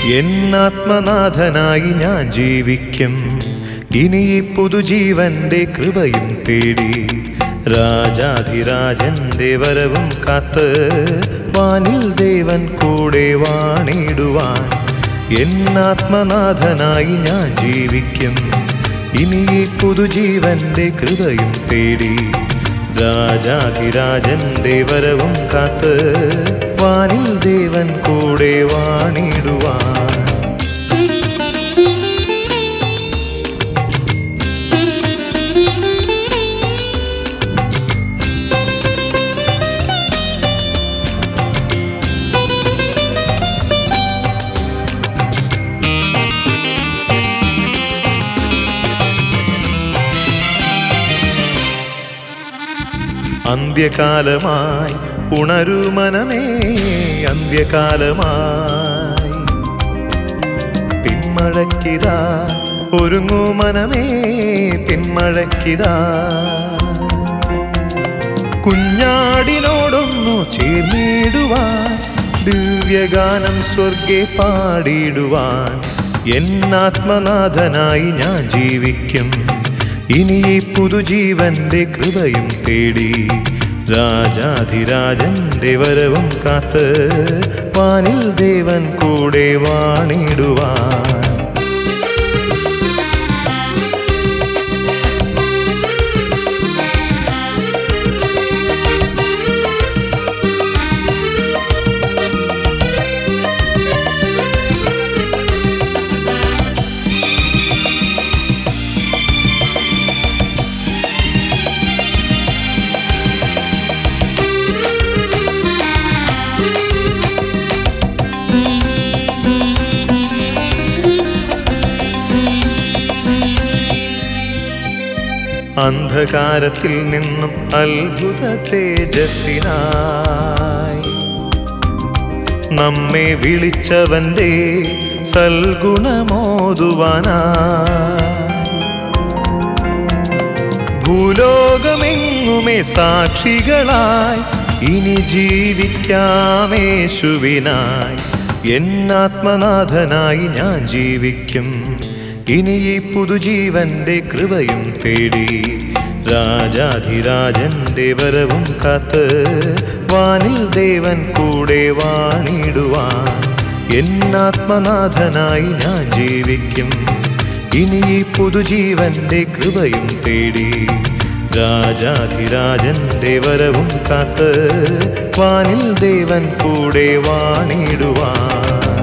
എന്നാത്മനാഥനായി ഞാൻ ജീവിക്കും ഇനി ഈ പുതുജീവന്റെ കൃപയും തേടി രാജാധിരാജന്റെ വരവും കാത്ത് വാനിൽ ദേവൻ കൂടെ വാണിടുവാൻ എന്നാത്മനാഥനായി ഞാൻ ജീവിക്കും ഇനി ഈ പുതുജീവന്റെ കൃപയും തേടി രാജാധിരാജന്റെ വരവും കാത്ത് വാനിൽ ദേവൻ കൂടെ വാണിടുവാൻ അന്ത്യകാലമായി ഉണരൂ മനമേ അന്ത്യകാലമായി പിന്മഴക്കിതാ ഒരുങ്ങൂ മനമേ പിന്മഴക്കിതാ കുഞ്ഞാടിനോടൊന്നു ചേർന്നിടുവാൻ ദിവ്യഗാനം സ്വർഗെ പാടിയിടുവാൻ എന്നാത്മനാഥനായി ഞാൻ ജീവിക്കും ഇനി ഈ പുതുജീവന്റെ കൃപയും തേടി രാജാധിരാജന്റെ വരവും കാത്ത് വാനിൽ ദേവൻ കൂടെ വാണിടുവാൻ അന്ധകാരത്തിൽ നിന്നും അത്ഭുത തേജസ്സിനായി നമ്മെ വിളിച്ചവന്റെ സൽഗുണമോതുവാനായി ഭൂലോകമെങ്ങുമേ സാക്ഷികളായി ഇനി ജീവിക്കാമേശുവിനായി എന്നാത്മനാഥനായി ഞാൻ ജീവിക്കും ഇനി ഈ പുതുജീവന്റെ കൃപയും തേടി രാജാധിരാജന്റെ വരവും കാത്ത് വാനിൽ ദേവൻ കൂടെ വാണിടുവാൻ എന്നാത്മനാഥനായി ഞാൻ ജീവിക്കും ഇനി ഈ പുതുജീവന്റെ കൃപയും തേടി രാജാധിരാജന്റെ വരവും കാത്ത് വാനിൽ ദേവൻ കൂടെ വാണിടുവാൻ